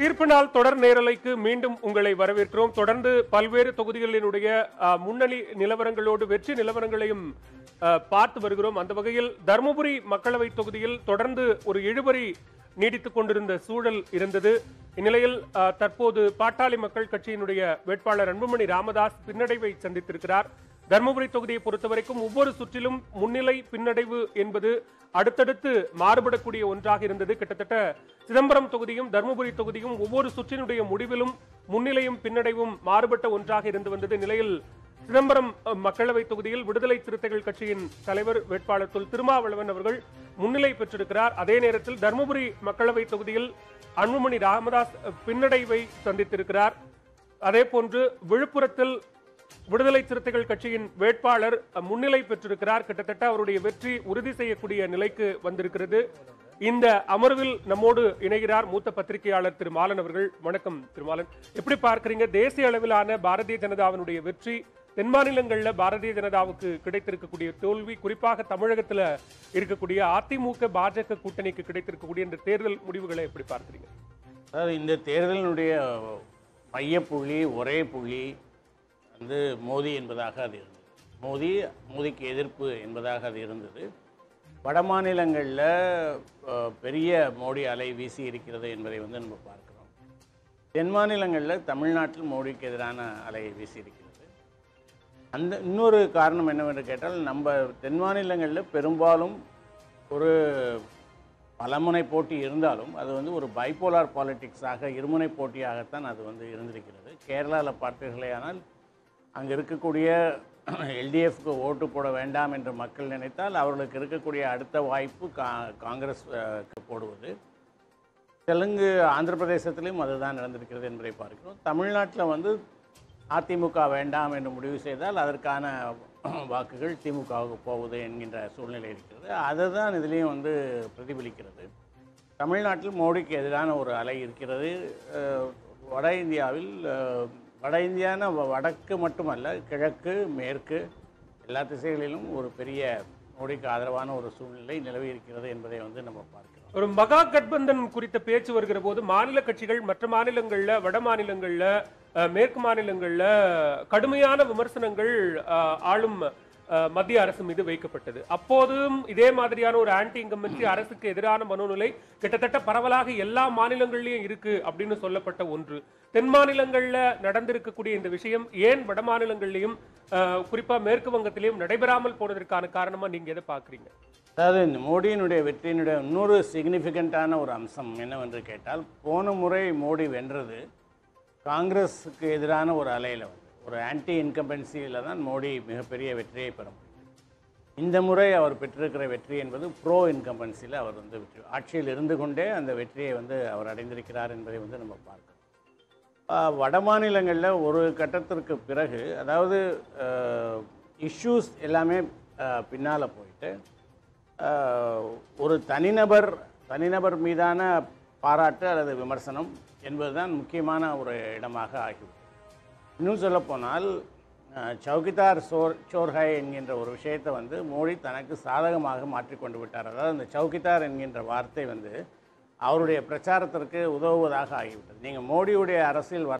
தீர்ப்பு நாள் தொடர் நேரலைக்கு மீண்டும் உங்களை வரவேற்கிறோம் தொடர்ந்து பல்வேறு தொகுதிகளினுடைய அ, முன்னணி நிலவரங்களோடு வெற்றி நிலவரங்களையும் அ, பார்த்து வருகிறோம் அந்த வகையில் தருமபுரி மக்களவை தொகுதியில் தொடர்ந்து ஒரு இழுபறி நீடித்துக் கொண்டிருந்த சூழல் இருந்தது இந்நிலையில் அ, தற்போது பாட்டாளி மக்கள் கட்சியினுடைய வேட்பாளர் அன்புமணி ராமதாஸ் பின்னடைவை சந்தித்திருக்கிறார் தருமபுரி தொகுதியை பொறுத்தவரைக்கும் ஒவ்வொரு சுற்றிலும் முன்னிலை பின்னடைவு என்பது அடுத்தடுத்து மாறுபடக்கூடிய ஒன்றாக இருந்தது கிட்டத்தட்ட சிதம்பரம் தொகுதியும் தருமபுரி தொகுதியும் ஒவ்வொரு சுற்றினுடைய முடிவிலும் முன்னிலையும் பின்னடைவும் மாறுபட்ட ஒன்றாக இருந்து வந்தது நிலையில் சிதம்பரம் அஹ், மக்களவை தொகுதியில் விடுதலை சிறுத்தைகள் கட்சியின் தலைவர் வேட்பாளர் தொல் திருமாவளவன் அவர்கள் முன்னிலை பெற்றிருக்கிறார் அதே நேரத்தில் தருமபுரி மக்களவை தொகுதியில் அன்புமணி ராமதாஸ் அஹ், பின்னடைவை சந்தித்திருக்கிறார் அதே போன்று விழுப்புரத்தில் விடுதலை சிறுத்தைகள் கட்சியின் வேட்பாளர் அஹ், முன்னிலை பெற்றிருக்கிறார் கிட்டத்தட்ட அவருடைய வெற்றி உறுதி செய்யக்கூடிய நிலைக்கு வந்திருக்கிறது இந்த அமர்வில் நம்மோடு இணைகிறார் மூத்த பத்திரிகையாளர் திரு மாலன் அவர்கள் வணக்கம் திரு மாலன் எப்படி பார்க்கறீங்க தேசிய அளவிலான பாரதிய ஜனதாவினுடைய வெற்றி தென் மாநிலங்கள்ல பாரதிய ஜனதாவுக்கு கிடைத்திருக்கக்கூடிய தோல்வி குறிப்பாக தமிழகத்துல இருக்கக்கூடிய அதிமுக பாஜக கூட்டணிக்கு கிடைத்திருக்கக்கூடிய இந்த தேர்தல் முடிவுகளை எப்படி பார்க்கறீங்க அதாவது இந்த தேர்தலினுடைய மையப்புள்ளி ஒரே புள்ளி வந்து மோடி என்பதாக அது இருந்தது மோடி மோடிக்கு எதிர்ப்பு என்பதாக அது இருந்தது வட மாநிலங்களில் பெரிய மோடி அலை வீசி இருக்கிறது என்பதை வந்து நம்ம பார்க்கிறோம் தென் மாநிலங்களில் தமிழ்நாட்டில் மோடிக்கு எதிரான அலை வீசி இருக்கிறது அந்த இன்னொரு காரணம் என்னவென்று கேட்டால் நம்ம தென் மாநிலங்களில் பெரும்பாலும் ஒரு பலமுனை போட்டி இருந்தாலும் அது வந்து ஒரு பைபோலார் பாலிடிக்ஸாக இருமுனை போட்டியாகத்தான் அது வந்து இருந்திருக்கிறது கேரளாவில் பார்த்தீர்களேயானால் அங்கே இருக்கக்கூடிய எல்டிஎஃப்க்கு ஓட்டு போட வேண்டாம் என்று மக்கள் நினைத்தால் அவர்களுக்கு இருக்கக்கூடிய அடுத்த வாய்ப்பு கா காங்கிரஸ் அஹ், க்கு போடுவது தெலுங்கு ஆந்திர பிரதேசத்திலும் அதுதான் நடந்திருக்கிறது என்பதை பார்க்கிறோம் தமிழ்நாட்டில் வந்து அதிமுக வேண்டாம் என்று முடிவு செய்தால் அதற்கான வாக்குகள் திமுகவுக்கு போகுது என்கின்ற சூழ்நிலை இருக்கிறது அதுதான் இதுலேயும் வந்து பிரதிபலிக்கிறது தமிழ்நாட்டில் மோடிக்கு எதிரான ஒரு அலை இருக்கிறது அஹ், வட இந்தியாவில் அஹ், வட இந்தியான வ- வடக்கு மட்டுமல்ல கிழக்கு மேற்கு எல்லா திசைகளிலும் ஒரு பெரிய மோடிக்கு ஆதரவான ஒரு சூழ்நிலை நிலவி இருக்கிறது என்பதை வந்து நம்ம பார்க்கிறோம் ஒரு மகா கட்பந்தன் குறித்த பேச்சு வருகிற போது மாநில கட்சிகள் மற்ற மாநிலங்கள்ல வட மாநிலங்கள்ல அஹ், மேற்கு மாநிலங்கள்ல கடுமையான விமர்சனங்கள் அஹ், ஆளும் அஹ், மத்திய அரசு மீது வைக்கப்பட்டது அப்போதும் இதே மாதிரியான ஒரு ஆன்டி இன்கம்பன்சி அரசுக்கு எதிரான மனோநிலை கிட்டத்தட்ட பரவலாக எல்லா மாநிலங்கள்லயும் இருக்கு அப்படின்னு சொல்லப்பட்ட ஒன்று தென் மாநிலங்கள்ல நடந்திருக்கக்கூடிய இந்த விஷயம் ஏன் வட மாநிலங்கள்லயும் அஹ், குறிப்பா மேற்கு வங்கத்திலையும் நடைபெறாமல் போனதற்கான காரணமா நீங்க எதை பாக்குறீங்க அதாவது இந்த மோடியினுடைய வெற்றியினுடைய இன்னொரு சிக்னிஃபிகண்ட்டான ஒரு அம்சம் என்னவென்று கேட்டால் போன முறை மோடி வென்றது காங்கிரஸுக்கு எதிரான ஒரு அலையில் வந்து ஒரு ஆன்டி இன்கம்பன்சியில் தான் மோடி மிகப்பெரிய வெற்றியை பெற முடியும் இந்த முறை அவர் பெற்றிருக்கிற வெற்றி என்பது ப்ரோ இன்கம்பன்சியில் அவர் வந்து வெற்றி ஆட்சியில் இருந்து கொண்டே அந்த வெற்றியை வந்து அவர் அடைந்திருக்கிறார் என்பதை வந்து நம்ம பார்க்கிறோம் ஆஹ், வட மாநிலங்களில் ஒரு கட்டத்திற்கு பிறகு அதாவது இஷ்யூஸ் எல்லாமே பின்னால் போயிட்டு ஆஹ், ஒரு தனிநபர் தனிநபர் மீதான பாராட்டு அல்லது விமர்சனம் என்பதுதான் முக்கியமான ஒரு இடமாக ஆகிவிட்டது இன்னும் சொல்லப்போனால் அஹ், சௌகிதார் சோர் சோர்ஹாய் என்கின்ற ஒரு விஷயத்தை வந்து மோடி தனக்கு சாதகமாக மாற்றிக்கொண்டு விட்டார் அதாவது அந்த சௌகிதார் என்கின்ற வார்த்தை வந்து அவருடைய பிரச்சாரத்திற்கு உதவுவதாக ஆகிவிட்டது நீங்கள் மோடியுடைய அரசியல்